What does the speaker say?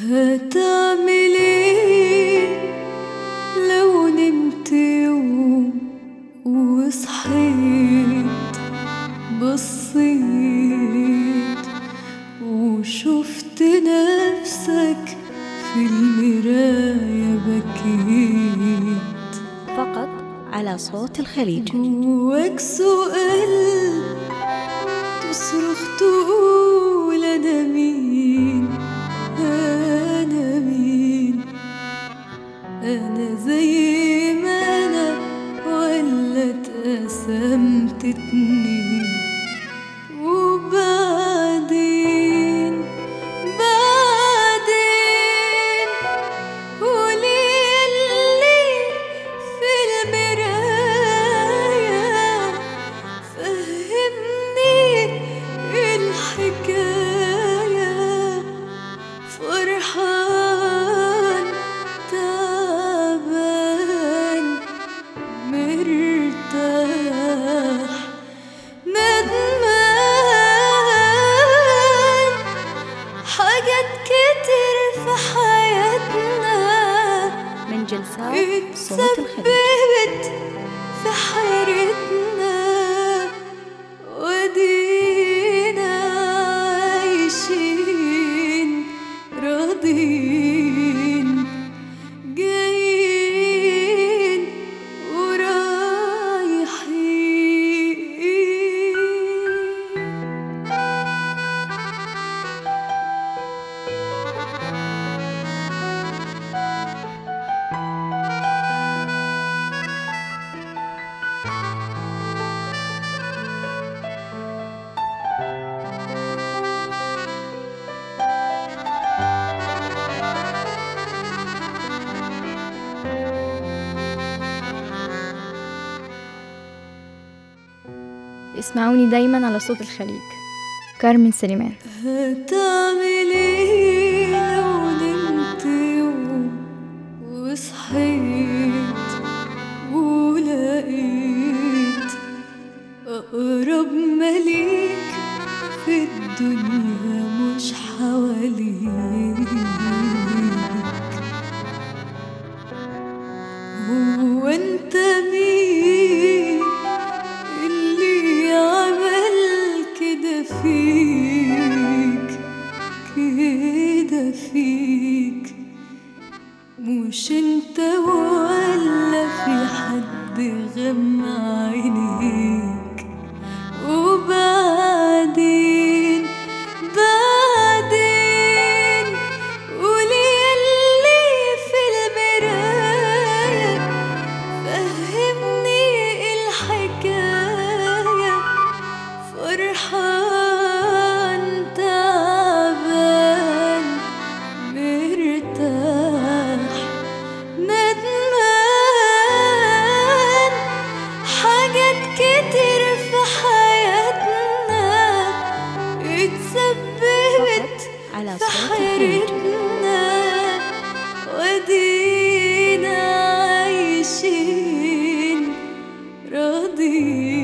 هتعمل ايه لو نمت يوم وصحيت بصيت وشفت نفسك في المراية بكيت فقط على صوت الخليج جواك سؤال تصرخ تقول انا مين انا مين انا زي ما انا ولا اتقسمت اتنين وبعدين بعدين قولي اللي في المراية فهمني الحكاية فرحان تعبان مرتاح ندمان حاجات كتير في حياتنا من جلسات صوت الخليج اتسببت في حيرتنا ودينا عايشين راضين جايين ورايحين اسمعوني دايما على صوت الخليج كارمن سليمان هتعمل ايه لو نمت يوم وصحيت ولقيت أقرب مليك في الدنيا مش حواليك هو انت مين اللي عمل كده فيك كده فيك مش انت ولا في حد غمى عينيك وبعدين بعدين قولي اللي في المراية فهمني الحكاية فرحان تعبان مرتاح ندمان حاجات كتير في حياتنا اتسببت على في صوت الخليج حيرتنا ودينا عايشين راضيين